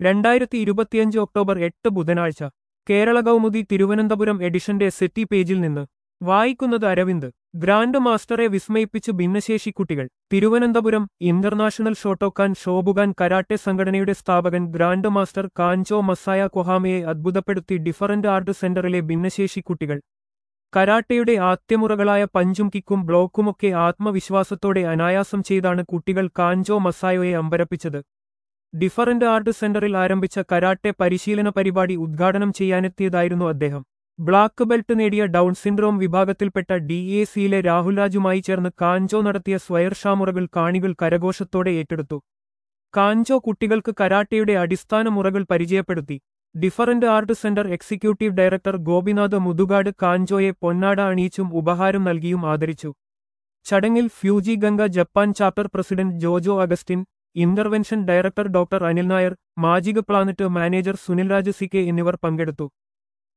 രണ്ടായിരത്തി ഇരുപത്തിയഞ്ച് ഒക്ടോബർ എട്ട് ബുധനാഴ്ച കേരള കൗമുദി തിരുവനന്തപുരം എഡിഷന്റെ സെറ്റി പേജിൽ നിന്ന് വായിക്കുന്നത് അരവിന്ദ് ഗ്രാൻഡ് മാസ്റ്ററെ വിസ്മയിപ്പിച്ച് ഭിന്നശേഷി കുട്ടികൾ Thiruvananthapuram international Shotokan Shobukan karate സംഘടനയുടെ സ്ഥാപകൻ ഗ്രാൻഡ് മാസ്റ്റർ കാഞ്ചോ മസായ കൊഹാമയെ അത്ഭുതപ്പെടുത്തി ഡിഫറന്റ് ആർട്ട് സെന്ററിലെ ഭിന്നശേഷി കുട്ടികൾ കരാട്ടയുടെ ആദ്യമുറകളായ പഞ്ചും കിക്കും ബ്ലോക്കുമൊക്കെ ആത്മവിശ്വാസത്തോടെ അനായാസം ചെയ്താണ് കുട്ടികൾ കാഞ്ചോ മസായോയെ അമ്പരപ്പിച്ചത് ഡിഫറന്റ് ആർട്ട് സെന്ററിൽ ആരംഭിച്ച കരാട്ടെ പരിശീലന പരിപാടി ഉദ്ഘാടനം ചെയ്യാനെത്തിയതായിരുന്നു അദ്ദേഹം ബ്ലാക്ക് ബെൽറ്റ് നേടിയ ഡൗൺ സിൻഡ്രോം വിഭാഗത്തിൽപ്പെട്ട ഡി എ സിയിലെ രാഹുൽ രാജുമായി ചേർന്ന് കാഞ്ചോ നടത്തിയ സ്വയർഷാമുറകൾ കാണികൾ കരഘോഷത്തോടെ ഏറ്റെടുത്തു കാഞ്ചോ കുട്ടികൾക്ക് കരാട്ടയുടെ അടിസ്ഥാന മുറകൾ പരിചയപ്പെടുത്തി different art centre executive director Gopinath Muthukad കാഞ്ചോയെ പൊന്നാട അണിയിച്ചും ഉപഹാരം നൽകിയും ആദരിച്ചു ചടങ്ങിൽ Fuji Ganga Japan chapter president Jojo Augustine intervention director doctor Anil Nair magic planet manager Sunil Raj C K എന്നിവർ പങ്കെടുത്തു